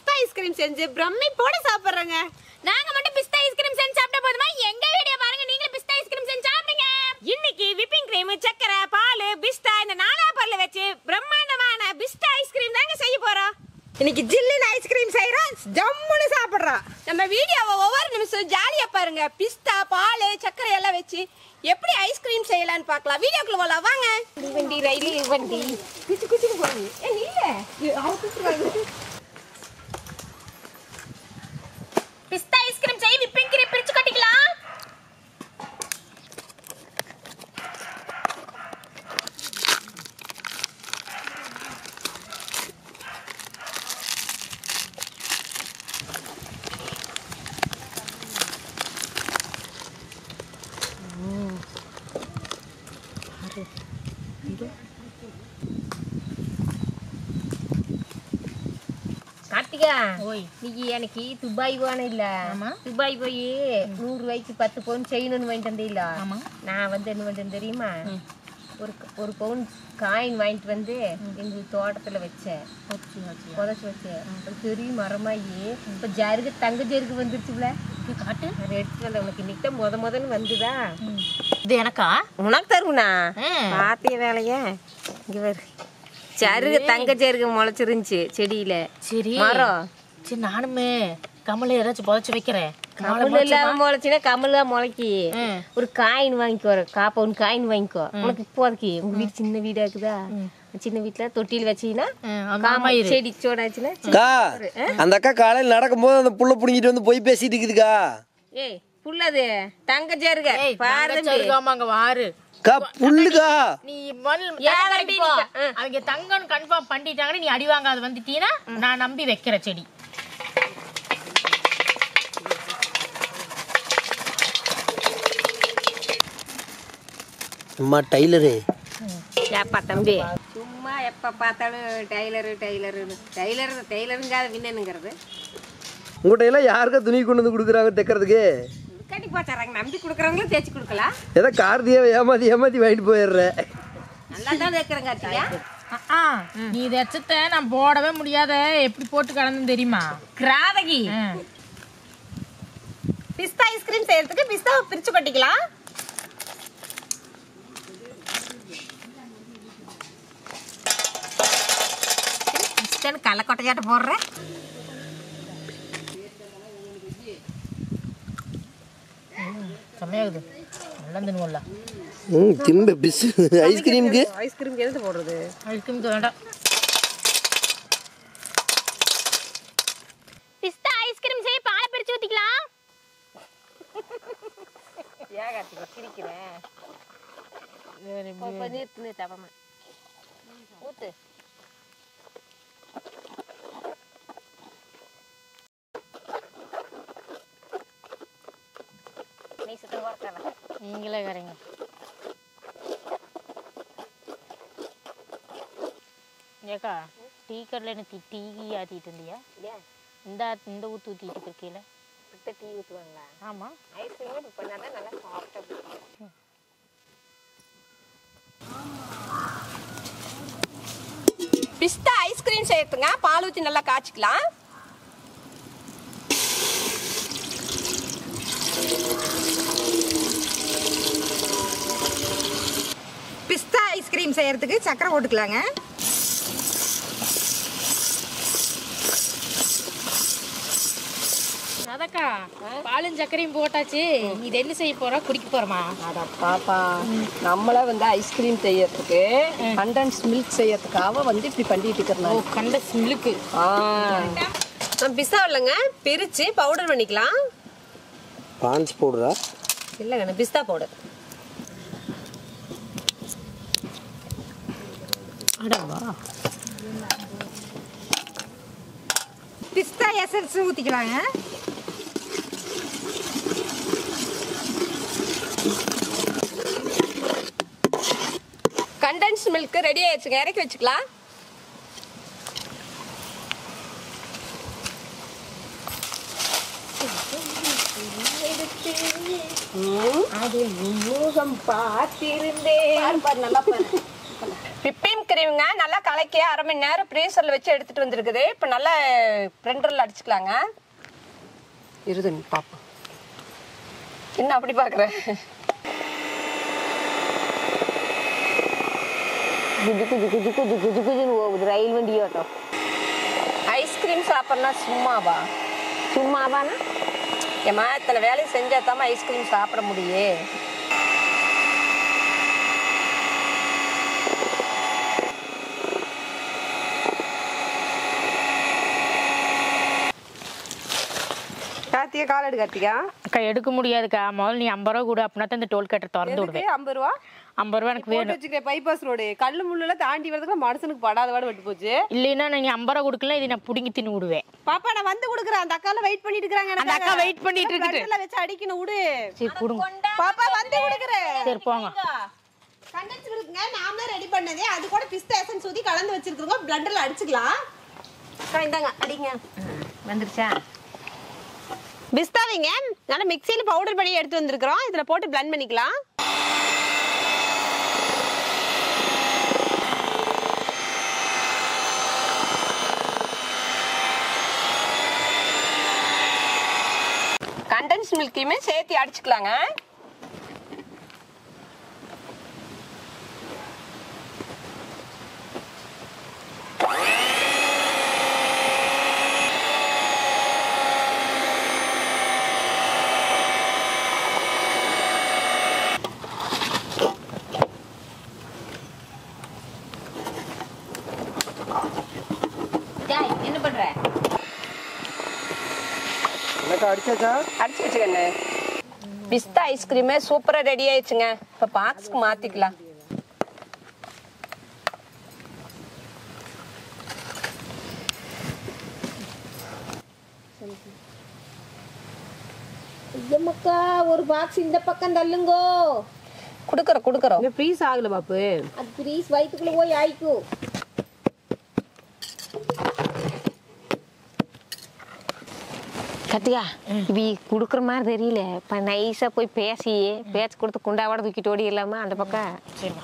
பிஸ்தா ice cream செஞ்சு பிரம்மி போட சாப்பிடுறேங்க நாங்க மட்டும் பிஸ்தா ஐஸ்கிரீம் செஞ்சு சாப்பிட்டா போதுமா எங்க வீடியோ பாருங்க நீங்களும் பிஸ்தா ஐஸ்கிரீம் செஞ்சு சாப்பிடுங்க இன்னைக்கு விப்பிங் கிரீம் சக்கரை பால் பிஸ்தா இந்த நாலா பொருளை வச்சு பிரம்மாண்டமான பிஸ்தா ஐஸ்கிரீம் தாங்க செய்ய போறோம் இன்னைக்கு ஜில்லுன்னு ஐஸ்கிரீம் செய்யறோம் ஜம்முன்னு சாப்பிடுறோம் நம்ம வீடியோவை ஒவ்வொரு நிமிஷம் ஜாலியா பாருங்க பிஸ்தா பால் சக்கரை எல்லாம் வச்சு எப்படி ஐஸ்கிரீம் செய்யலாம்னு பார்க்கலாம் வீடியோக்குள்ள போலாம் வாங்க வண்டி ரயில் வண்டி குச்சி குச்சிக்கு போகுது ஏ இல்ல பிஸ்தா ஐஸ்கிரீம் செய்ய விப்பிங் கிரீம் பிரிச்சு கட்டிக்கலாம் கார்த்திகா ஓய் நீ எனக்கு துபாய் போன இல்ல ஆமா. துபாய் போய் நூறு ரூபாய்க்கு பத்து பவுன் செய்யணும்னு வாங்கிட்டு வந்தே இல்ல ஆமா. நான் வந்து என்ன பண்ணிட்டேன் தெரியுமா ஒரு ஒரு பவுன் காயின் வாங்கிட்டு வந்து எங்க தோட்டத்துல வச்சேன் புதைச்சி வச்சேன் அது பெரிய மரமாயி இப்ப ஜருகு தங்க ஜருகு வந்துருச்சுல காட்டு அதை எடுத்துட்டு வந்த உனக்கு இன்னைக்கு தான் முத முதன்னு வந்துதா இது எனக்கா உனக்கு தருவனா ஆ. பாத்திய வேலைய இங்க பாரு சருகு தங்க ஜருகு முளைச்சிருந்துச்சு செடியில சரி மரம் சரி நானுமே கமல ஏதாச்சும் புதைச்சு வைக்கிறேன் கமல் இல்லாம முளைச்சுன்னா கமலா முளைக்கி ம். ஒரு காயின் வாங்கிக்கோ ஒரு காப்பவுன் காயின் வாங்கிக்கோ உனக்கு இப்போதைக்கு உங்க வீடு சின்ன வீடா இருக்குதா சின்ன வீட்டுல தொட்டியில் வச்சீங்கன்னா ம், அந்த காம மயிரு. செடி சோடாச்சுன்னா அக்கா அந்த அக்கா காலையில் நடக்கும்போது அந்த புள்ள புடுங்கிட்டு வந்து போய் பேசிட்டு இருக்குதுக்கா ஏய் புள்ளது தங்க ஜருக ஏய் பாரு தம்பி. தங்கச்சி அங்க வாரு அக்கா புல்லுக்கா நீ முதல்ல ஏன் தள்ளி தம்பி போ. நிக்க? ஆ. அவங்க தங்கம்னு கன்ஃபார்ம் பண்ணிட்டாங்கன்னு நீ அடி வாங்காது வந்துட்டீன்னா நான் நம்பி வைக்கிற செடி அம்மா டைலரு ஏப்பா தம்பி சும்மா எப்ப பார்த்தாலும் டெய்லரு டெய்லரு டெய்லர் டெய்லருங்காத வின்னனுங்கிறது உங்கள்கிட்ட எல்லாம் யாருக்கா துணி கொண்டு வந்து கொடுக்குறாங்க தைக்கிறதுக்கு கட்டி போச்சாராங்க நம்பி கொடுக்குறவங்களும் தேய்ச்சி கொடுக்கலாம் ஏதோ கார்த்தியை ஏமாத்தி ஏமாத்தி வாங்கிட்டு போயிடுற நல்லா தான் தைக்கிறேங்க அத்தியா நீ தச்சத்தை நான் போடவே முடியாத எப்படி போட்டு கடந்து தெரியுமா கிராதகி பிஸ்தா ஐஸ்கிரீம் செய்யறதுக்கு பிஸ்தாவை பிரிச்சு கொட்டிக்கலாம் இஷ்டன்னு கள்ளக்கொட்டையாட்ட போடுறேன் செம்மையாகுது நல்லா தின்னுவோம்ல ம் திம்ப பிஸ் ஐஸ்கிரீமுக்கு ஐஸ்கிரீம் எழுந்து போடுறது ஐஸ்கிரீம் வேண்டாம் பிஸ்தா ஐஸ்கிரீம் செய்ய பாலை பிரிச்சு ஊத்திக்கலாம் ஏன் கார்த்திகா சிரிக்கிறேன் நிறுத்து நிறுத்து அப்புறமா ஊத்து நீ சுத்த ஓர்க்காத நீங்களே கரைங்க ஏக்கா டீ கடையில் எனக்கு டீ ஆற்றிட்டு இருந்தியா ஏன் இந்த இந்த ஊற்று ஊற்றிட்டு இருக்கீல விட்டு டீ ஊற்றுவாங்களா ஆமாம் ஐஸ்கிரீம் இப்படி பண்ணாதான் நல்லா சாஃப்டாக பிஸ்தா ஐஸ்கிரீம் செய்யறதுங்க பால் ஊற்றி நல்லா காய்ச்சிக்கலாம் பிஸ்தா ஐஸ்கிரீம் செய்யறதுக்கு சக்கரை போட்டுக்கலாங்க அதக்கா பாலும் சர்க்கரையும் போட்டாச்சு நீ இது என்ன செய்ய போறா குடிக்க போறோமா அட பாப்பா நம்மள வந்து ஐஸ்கிரீம் செய்யறதுக்கு கண்டன்ஸ் மில்க் செய்யறதுக்காக வந்து இப்படி பண்ணிட்டு ஓ இருக்கிறோம் கண்ட ஸ்மில்லுக்கு நம்ம பிஸ்தா இல்லைங்க பிரிச்சு பவுடர் பண்ணிக்கலாம் பான்ஸ் போடுறா இல்லைங்க பிஸ்தா பவுடர் அடவா பிஸ்தா எசன்ஸ் ஊற்றிக்கலாங்க கண்டென்ஸ் மில்க் ரெடி ஆயிடுச்சுங்க இறக்கி வச்சுக்கலாம் அதில் முகம் பார்த்திருந்தேன் நல்லா விப்பிங் ஐஸ்கிரீமுங்க நல்லா கலக்கி அரை மணி நேரம் ஃப்ரீசரில் வச்சு எடுத்துட்டு வந்திருக்குது இப்போ நல்லா பிரெண்டரில் அடிச்சுக்கலாங்க இருது நீ பார்ப்போம் என்ன அப்படி பார்க்குற குஜு குஜு குஜு குஜு குஜு குஜுன்னு போகுது ரயில் வண்டியோட்டம் ஐஸ்கிரீம் சாப்பிட்றனா சும்மாவா சும்மாவானா ஏம்மா இத்தனை வேலையை செஞ்சா தாம்மா ஐஸ்கிரீம் சாப்பிட முடியும் கார்த்திகா கால் எடு கார்த்திகா அக்கா எடுக்க முடியாதுக்கா முதல்ல நீ ஐம்பது ரூபா கொடு அப்படின்னா தான் இந்த டோல் கேட்டை திறந்து விடுவேன் ஐம்பது ரூபா ஐம்பது ரூபா எனக்கு போட்டு வேணும் வச்சுக்கிற பைபாஸ் ரோடு கல்லு முள்ளெல்லாம் தாண்டி வரதுக்கு மனுஷனுக்கு படாத வாடு விட்டு போச்சு இல்லைன்னா நீ ஐம்பது ரூபா கொடுக்கல இதை நான் பிடுங்கி தின்னு விடுவேன் பாப்பா நான் வந்து கொடுக்குறேன் அந்த அக்கால வெயிட் பண்ணிட்டு இருக்காங்க அந்த அக்கா wait பண்ணிட்டு இருக்குது. இருக்குது வச்சு அடிக்கணும் விடு சரி கொடுங்க பாப்பா வந்து கொடுக்குறேன் சரி போங்க கண்டென்ஸ் இருக்குங்க நாம தான் ரெடி பண்ணதே அது கூட பிஸ்தா எசன்ஸ் ஊத்தி கலந்து வச்சிருக்கோம் பிளண்டர்ல அடிச்சுக்கலாம் அக்கா, இந்தாங்க அடிங்க வந்துருச்சா பிஸ்தாவிங்க நல்லா மிக்ஸியில் பவுடர் பண்ணி எடுத்து வந்திருக்கிறோம் இதுல போட்டு பிளண்ட் பண்ணிக்கலாம் கண்டென்ஸ் மில்கையுமே சேர்த்து அடிச்சுக்கலாங்க ஜாய் என்ன பண்ற என்னக்கா அடிச்சாச்சா அடிச்சு வச்சுக்கண்ணே பிஸ்தா ஐஸ்கிரீமே சூப்பரா ரெடி ஆயிடுச்சுங்க இப்ப பாக்ஸ்க்கு மாத்திக்கலாம் ஐயம்மக்கா ஒரு பாக்ஸ் இந்த பக்கம் தள்ளுங்கோ குடுக்கறோம் குடுக்கறோம் ஃப்ரீஸ் ஆகல பாப்பு அது ஃப்ரீஸ் வயிற்றுக்குள்ள போய் ஆயிக்கும் கத்தியா இப்படி குடுக்குற மாதிரி தெரியல இப்போ நைஸாக போய் பேசி பேச்சு கொடுத்து குண்டாவோட தூக்கிட்டு ஓடிடலாமா அந்த பக்கம் சரிம்மா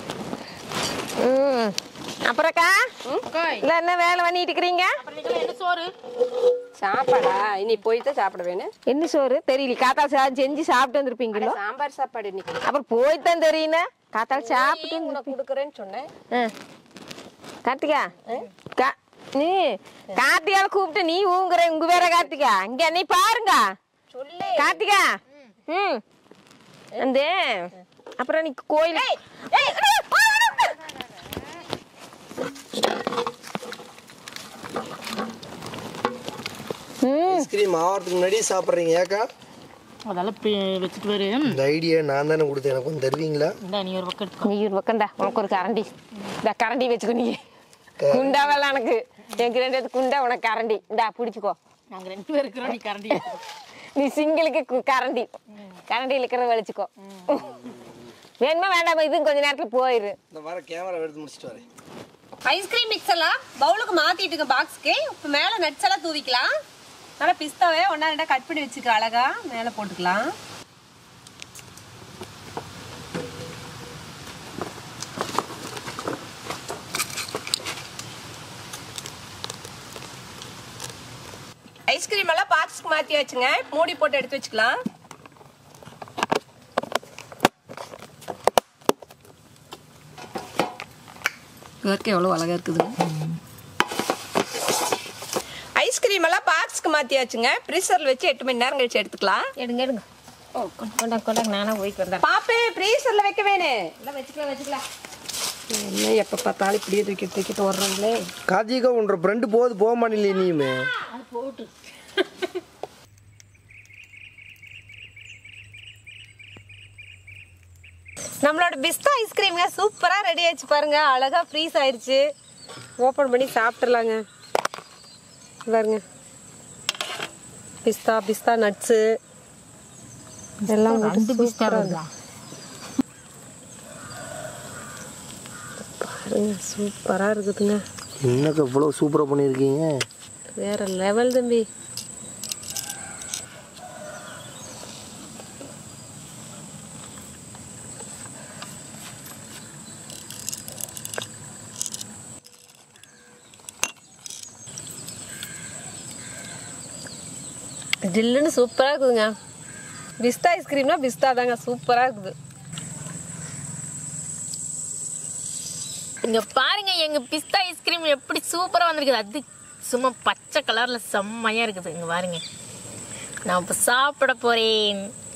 ம் அப்புறம்க்கா இல்லை என்ன வேலை பண்ணிட்டு இருக்கிறீங்க என்ன சோறு சாப்பாடா இனி போய் தான் சாப்பிட வேணும் என்ன சோறு தெரியல காத்தால் சா செஞ்சு சாப்பிட்டு வந்திருப்பீங்களோ சாம்பார் சாப்பாடு இன்னைக்கு அப்புறம் போய் தான் தெரியுண்ணே காத்தால் சாப்பிட்டு நீ உனக்கு குடுக்கறேன்னு சொன்னேன் ஆ. கார்த்திகா கா- நீ கார்த்திகால கூப்பிட்டு நீ ஊங்குற உங்க வேற கார்த்திகா இங்க நீ பாருங்க சொல்லு கார்த்திகா ம் அந்த அப்புறம் நீ கோயில் ஐஸ்கிரீம் ஆகிறதுக்கு முன்னாடி சாப்பிட்றீங்க ஏக்கா அதெல்லாம் பி- வச்சுட்டு வரு இந்த ஐடியா நான் தானே கொடுத்தேன் எனக்கு கொஞ்சம் தருவீங்களா இந்த நீ ஒரு பக்கம் எடுத்துக்கோ நீ ஒரு பக்கம்டா உனக்கு ஒரு கரண்டி இந்த கரண்டி வச்சுக்கோ நீ குண்டா வேலை எனக்கு எனக்கு ரெண்டு பேத்துக்கு குண்டா உனக்கு கரண்டி இந்தா பிடிச்சிக்கோ நாங்க ரெண்டு பேர் இருக்கிறோம் நீ கரண்டி நீ சிங்கிளுக்கு கு- கரண்டி கரண்டி இருக்கிறத வலிச்சுக்கோ வேணுமா வேண்டாமா இது கொஞ்ச நேரத்துல போயிரு இந்த வர கேமரா எடுத்து முடிச்சிட்டு வரேன் ஐஸ்கிரீம் மிக்ஸ் எல்லாம் பவுலுக்கு மாத்திட்டுங்க பாக்ஸ்க்கு இப்போ மேல நட்ஸ் எல்லாம் தூவிக்கலாம் நல்லா பிஸ்தாவே ஒன்றா ரெண்டா கட் பண்ணி வச்சுக்க அழகா மேலே போட்டுக்கலாம் ஐஸ்கிரீம் எல்லாம் பாக்ஸ்க்கு மாற்றி வச்சுங்க மூடி போட்டு எடுத்து வச்சுக்கலாம் இயற்கை எவ்வளோ அழகா இருக்குது ஐஸ்கிரீம் எல்லாம் பாக்ஸ்க்கு மாற்றியாச்சுங்க ஃப்ரீசரில் வச்சு எட்டு மணி நேரம் கழிச்சு எடுத்துக்கலாம் எடுங்க எடுங்க ஓ கொண்டா கொண்டா நானா போய்க்கு வந்தேன் பாப்பு ஃப்ரீசரில் வைக்க வேணும் எல்லாம் வச்சுக்கலாம் வச்சுக்கலாம் என்ன எப்போ பார்த்தாலும் இப்படியே தூக்கி தூக்கிட்டு வர்றாங்களே கார்த்திகா உன்ற ஃப்ரெண்டு போகுது போக மாட்டேன் நீயுமே நம்மளோட பிஸ்தா ஐஸ்கிரீம்ங்க சூப்பராக ரெடி ஆயிடுச்சு பாருங்க அழகா ஃப்ரீஸ் ஆயிடுச்சு ஓப்பன் பண்ணி சாப்பிட்றலாங்க பாருங்க பிஸ்தா பிஸ்தா நட்ஸு எல்லாம் ரெண்டு பிஸ்தா வருதா பாருங்க சூப்பராக இருக்குதுங்க என்னக்கா இவ்வளோ சூப்பராக பண்ணியிருக்கீங்க வேற லெவல் தம்பி ஜில்லுன்னு சூப்பராக இருக்குதுங்க பிஸ்தா ஐஸ்கிரீம்னா பிஸ்தா தாங்க சூப்பராக இருக்குது இங்க பாருங்க எங்க பிஸ்தா ஐஸ்கிரீம் எப்படி சூப்பரா வந்திருக்குது அது சும்மா பச்சை கலர்ல செம்மையா இருக்குது இங்க பாருங்க நான் இப்ப சாப்பிட போறேன்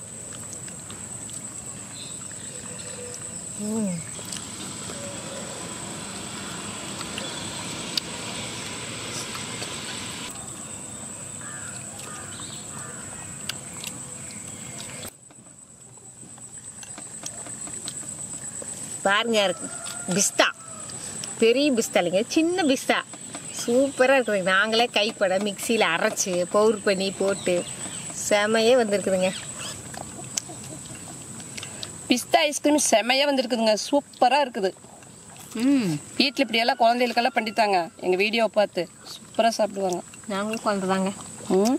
ம். பாருங்க இருக்கு பிஸ்தா பெரிய பிஸ்தா இல்லைங்க சின்ன பிஸ்தா சூப்பராக இருக்குதுங்க நாங்களே கைப்பட மிக்சியில் அரைச்சி பவுர் பண்ணி போட்டு செமையே வந்திருக்குதுங்க பிஸ்தா ஐஸ்கிரீம் செமையாக வந்திருக்குதுங்க சூப்பராக இருக்குது ம் வீட்டில் இப்படியெல்லாம் குழந்தைகளுக்கெல்லாம் பண்ணித்தாங்க எங்கள் வீடியோவை பார்த்து சூப்பராக சாப்பிடுவாங்க நாங்களும் குழந்தை தாங்க ம்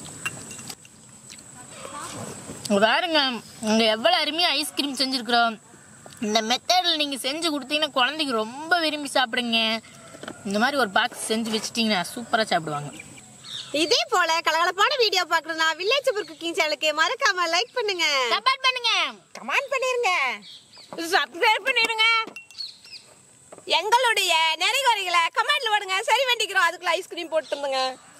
இங்க பாருங்க இங்கே எவ்வளோ அருமையாக ஐஸ்கிரீம் செஞ்சுருக்குறோம் இந்த மெத்தடில் நீங்கள் செஞ்சு கொடுத்தீங்கன்னா குழந்தைக்கு ரொம்ப விரும்பி சாப்பிடுங்க இந்த மாதிரி ஒரு பாக்ஸ் செஞ்சு வச்சிட்டிங்கன்னா சூப்பராக சாப்பிடுவாங்க இதே போல கலகலப்பான வீடியோ பார்க்கணும்னா வில்லேஜ் குக்கிங் சேனலுக்கு மறக்காம லைக் பண்ணுங்க சப்போர்ட் பண்ணுங்க கமெண்ட் பண்ணிருங்க சப்ஸ்கிரைப் பண்ணிருங்க எங்களுடைய நிறைகுறைகளை கமெண்ட்ல விடுங்க சரி வேண்டிக்கிறோம் அதுக்குள்ள ஐஸ்கிரீம் போட்டுருந்துங்க